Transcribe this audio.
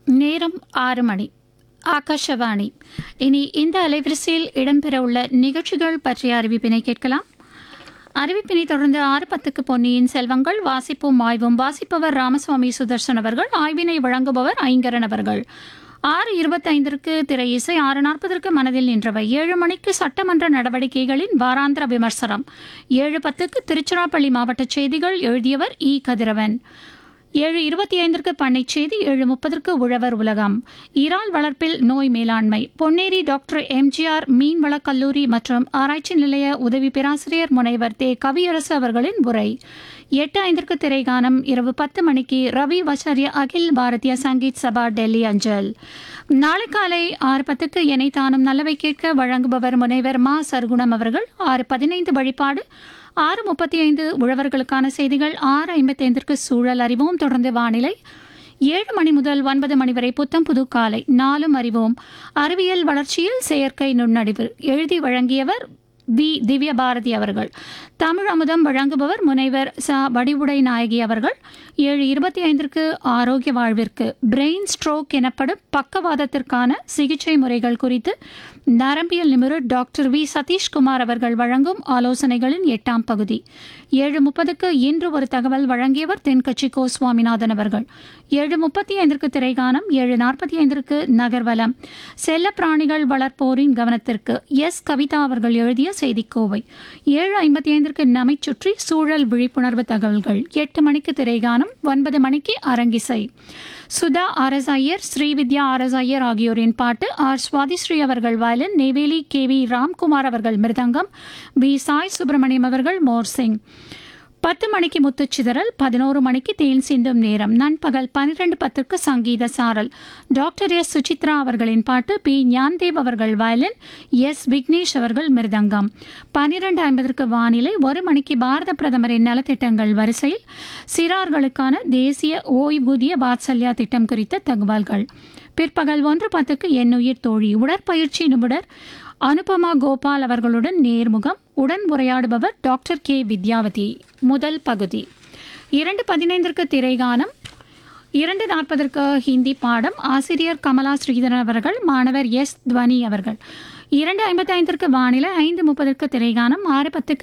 நேரம் ஆறு மணி ஆகாஷவாணி இனி இந்த அலைவரிசையில் இடம்பெறவுள்ள நிகழ்ச்சிகள் பற்றிய அறிவிப்பினை கேட்கலாம் அறிவிப்பினை தொடர்ந்து ஆறு பத்துக்கு பொன்னியின் செல்வங்கள் வாசிப்போம் ஆய்வும் வாசிப்பவர் ராமசுவாமி சுதர்சன் அவர்கள் ஆய்வினை வழங்குபவர் ஐங்கரன் அவர்கள் ஆறு இருபத்தைந்திற்கு திரை இசை ஆறு நாற்பதற்கு மனதில் நின்றவை ஏழு மணிக்கு சட்டமன்ற நடவடிக்கைகளின் வாராந்திர விமர்சனம் ஏழு பத்துக்கு திருச்சிராப்பள்ளி மாவட்ட செய்திகள் எழுதியவர் இ கதிரவன் ஏழு இருபத்தி ஐந்திற்கு பண்ணை செய்தி ஏழு முப்பதற்கு உழவர் உலகம் இறால் வளர்ப்பில் நோய் மேலாண்மை பொன்னேரி டாக்டர் எம்ஜிஆர் மீன்வளக் கல்லூரி மற்றும் ஆராய்ச்சி நிலைய உதவி பேராசிரியர் முனைவர் தே கவியரசு அவர்களின் உரை எட்டு ஐந்திற்கு திரைகானம் இரவு பத்து மணிக்கு ரவி வச்சாரிய அகில் பாரதிய சங்கீத் சபா டெல்லி அஞ்சல் நாளை காலை ஆறு பத்துக்கு எனை தானும் நல்லவை கேட்க வழங்குபவர் முனைவர் மா சர்க்குணம் அவர்கள் ஆறு பதினைந்து வழிபாடு ஆறு முப்பத்தி ஐந்து உழவர்களுக்கான செய்திகள் ஆறு ஐம்பத்தைந்திற்கு சூழல் அறிவோம் தொடர்ந்து வானிலை ஏழு மணி முதல் ஒன்பது மணி வரை புத்தம் புது காலை நாலும் அறிவோம் அறிவியல் வளர்ச்சியில் செயற்கை நுண்ணறிவு எழுதி வழங்கியவர் வி திவ்ய பாரதி அவர்கள் தமிழ் அமுதம் வழங்குபவர் முனைவர் ச வடிவுடை நாயகி அவர்கள் ஏழு இருபத்தி ஐந்திற்கு ஆரோக்கிய வாழ்விற்கு பிரெயின் ஸ்ட்ரோக் எனப்படும் பக்கவாதத்திற்கான சிகிச்சை முறைகள் குறித்து நரம்பியல் நிபுணர் டாக்டர் வி சதீஷ்குமார் அவர்கள் வழங்கும் ஆலோசனைகளின் எட்டாம் பகுதி ஏழு முப்பதுக்கு இன்று ஒரு தகவல் வழங்கியவர் தென்கட்சி கோ சுவாமிநாதன் அவர்கள் ஏழு முப்பத்தி ஐந்திற்கு திரைகானம் ஏழு நாற்பத்தி ஐந்திற்கு நகர்வலம் செல்ல பிராணிகள் வளர்ப்போரின் கவனத்திற்கு எஸ் கவிதா அவர்கள் எழுதிய செய்திக்கோவை ஏழு ஐம்பத்தி ஐந்திற்கு நம்மை சுற்றி சூழல் விழிப்புணர்வு தகவல்கள் எட்டு மணிக்கு திரைகானம் ஒன்பது மணிக்கு அரங்கிசை சுதா ஆர்எஸ் ஐயர் ஸ்ரீவித்யா ஆர்எஸ் ஐயர் ஆகியோரின் பாட்டு ஆர் சுவாதிஸ்ரீ அவர்கள் violin Neyveli K V Ramkumar அவர்கள் மிருதங்கம் பி சாய் சுப்பிரமணியம் அவர்கள் மோர்சிங் பத்து மணிக்கு முத்துச்சிதறல் பதினோரு மணிக்கு தேன் சிந்தும் நேரம் நண்பகல் பன்னிரண்டு பத்துக்கு சங்கீத சாரல் டாக்டர் எஸ் சுசித்ரா அவர்களின் பாட்டு பி ஞான்தேவ் அவர்கள் வயலின் எஸ் விக்னேஷ் அவர்கள் மிருதங்கம் பன்னிரண்டு ஐம்பதற்கு வானிலை ஒரு மணிக்கு பாரத பிரதமரின் நலத்திட்டங்கள் வரிசையில் சிறார்களுக்கான தேசிய ஓய்வூதிய வாத்சல்யா திட்டம் குறித்த தகவல்கள் பிற்பகல் ஒன்று பத்துக்கு எண்ணுயிர் தோழி உடற்பயிற்சி நிபுணர் அனுபமா கோபால் அவர்களுடன் நேர்முகம் உடன் உரையாடுபவர் டாக்டர் கே வித்யாவதி முதல் பகுதி இரண்டு பதினைந்திற்கு திரைகானம் இரண்டு நாற்பதற்கு ஹிந்தி பாடம் ஆசிரியர் கமலா ஸ்ரீதரன் அவர்கள் மாணவர் எஸ் துவனி அவர்கள் இரண்டு ஐம்பத்தி ஐந்திற்கு வானிலை ஐந்து முப்பதற்கு திரைகானம் ஆறு பத்துக்கு